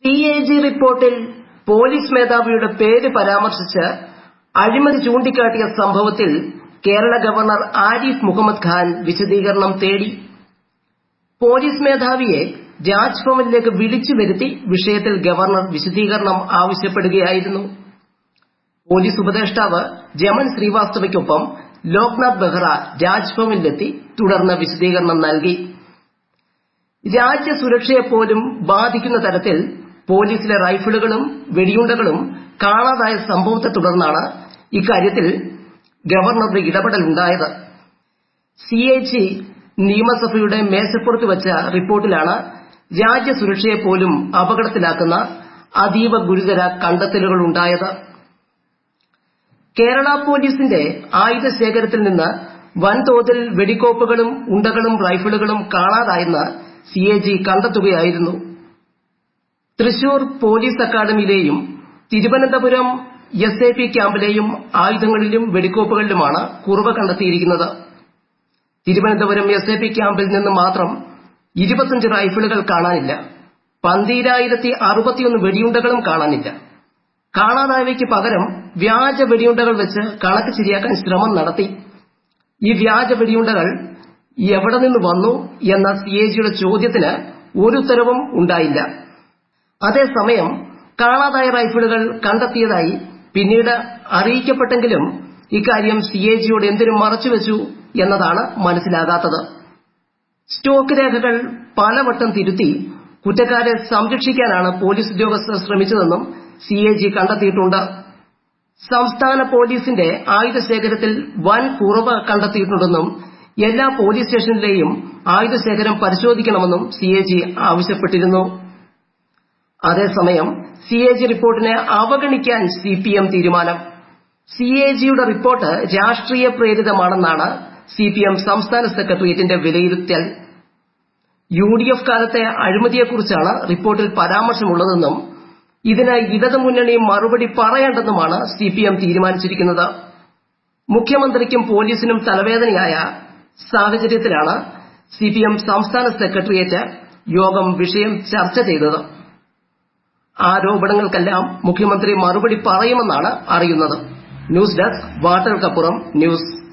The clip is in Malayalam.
സി എ ജി റിപ്പോർട്ടിൽ പോലീസ് മേധാവിയുടെ പേര് പരാമർശിച്ച് അഴിമതി ചൂണ്ടിക്കാട്ടിയ സംഭവത്തിൽ കേരള ഗവർണർ ആരിഫ് മുഹമ്മദ് ഖാൻ വിശദീകരണം തേടി പോലീസ് മേധാവിയെ രാജ്ഭവനിലേക്ക് വിളിച്ചു വരുത്തി വിഷയത്തിൽ ഗവർണർ വിശദീകരണം ആവശ്യപ്പെടുകയായിരുന്നു പോലീസ് ഉപദേഷ്ടാവ് ജമൻ ശ്രീവാസ്തവയ്ക്കൊപ്പം ലോക്നാഥ് ബെഹ്റ രാജ്ഭവനിലെത്തി തുടർന്ന് വിശദീകരണം നൽകി രാജ്യസുരക്ഷയെപ്പോലും ബാധിക്കുന്ന തരത്തിൽ പോലീസിലെ റൈഫിളുകളും വെടിയുണ്ടകളും കാണാതായ സംഭവത്തെ തുടർന്നാണ് ഇക്കാര്യത്തിൽ ഗവർണറുടെ ഇടപെടലുണ്ടായത് സി എ ജി നിയമസഭയുടെ മേശപ്പുറത്ത് വച്ച റിപ്പോർട്ടിലാണ് രാജ്യസുരക്ഷയെപ്പോലും അപകടത്തിലാക്കുന്ന അതീവ ഗുരുതര കണ്ടെത്തലുകളുണ്ടായത് കേരള പോലീസിന്റെ ആയുധ ശേഖരത്തിൽ നിന്ന് വൻതോതിൽ വെടിക്കോപ്പുകളും ഉണ്ടകളും റൈഫിളുകളും കാണാതായെന്ന് സി എ ജി കണ്ടെത്തുകയായിരുന്നു തൃശൂർ പോലീസ് അക്കാദമിയിലെയും തിരുവനന്തപുരം എസ് എ പി ക്യാമ്പിലെയും ആയുധങ്ങളിലും വെടിക്കോപ്പുകളിലുമാണ് കുറവ് കണ്ടെത്തിയിരിക്കുന്നത് തിരുവനന്തപുരം എസ് എ പി ക്യാമ്പിൽ നിന്ന് മാത്രം ഇരുപത്തിയഞ്ച് റൈഫിളുകൾ കാണാനില്ല പന്തീരായിരത്തി അറുപത്തിയൊന്ന് വെടിയുണ്ടകളും കാണാനില്ല കാണാതായവയ്ക്ക് പകരം വ്യാജ വെടിയുണ്ടകൾ വെച്ച് കണക്ക് ശരിയാക്കാൻ ശ്രമം നടത്തി ഈ വ്യാജ വെടിയുണ്ടകൾ എവിടെ നിന്ന് വന്നു എന്ന സി എ ജിയുടെ ചോദ്യത്തിന് ഒരു ഉത്തരവും ഉണ്ടായില്ല അതേസമയം കാണാതായ റൈഫിളുകൾ കണ്ടെത്തിയതായി പിന്നീട് അറിയിക്കപ്പെട്ടെങ്കിലും ഇക്കാര്യം സി എ ജിയോട് എന്തിനു മറച്ചുവെച്ചു എന്നതാണ് മനസ്സിലാകാത്തത് സ്റ്റോക്ക് രേഖകൾ പലവട്ടം തിരുത്തി കുറ്റക്കാരെ സംരക്ഷിക്കാനാണ് പോലീസ് ഉദ്യോഗസ്ഥർ ശ്രമിച്ചതെന്നും സി എ ജി കണ്ടെത്തിയിട്ടുണ്ട് സംസ്ഥാന പോലീസിന്റെ ആയുധ ശേഖരത്തിൽ വൻ കുറവ് കണ്ടെത്തിയിട്ടുണ്ടെന്നും എല്ലാ പോലീസ് സ്റ്റേഷനിലെയും ആയുധ ശേഖരം പരിശോധിക്കണമെന്നും സി എ ജി ആവശ്യപ്പെട്ടിരുന്നു അതേസമയം സി എ ജി റിപ്പോർട്ടിനെ അവഗണിക്കാൻ സി പി എം തീരുമാനം സി എ ജിയുടെ റിപ്പോർട്ട് രാഷ്ട്രീയ പ്രേരിതമാണെന്നാണ് സി പി എം സംസ്ഥാന സെക്രട്ടേറിയറ്റിന്റെ വിലയിരുത്തൽ യു ഡി എഫ് കാലത്തെ അഴിമതിയെക്കുറിച്ചാണ് റിപ്പോർട്ടിൽ പരാമർശമുള്ളതെന്നും ഇതിന് ഇടതുമുന്നണി മറുപടി പറയേണ്ടെന്നുമാണ് സി പി എം തീരുമാനിച്ചിരിക്കുന്നത് മുഖ്യമന്ത്രിക്കും പോലീസിനും തലവേദനയായ സാഹചര്യത്തിലാണ് സി പി എം സംസ്ഥാന സെക്രട്ടേറിയറ്റ് യോഗം വിഷയം ചർച്ച ചെയ്തത് ആരോപണങ്ങൾക്കെല്ലാം മുഖ്യമന്ത്രി മറുപടി പറയുമെന്നാണ് അറിയുന്നത് ന്യൂസ് ഡെസ്ക് വാർത്തകൾക്കപ്പുറം ന്യൂസ്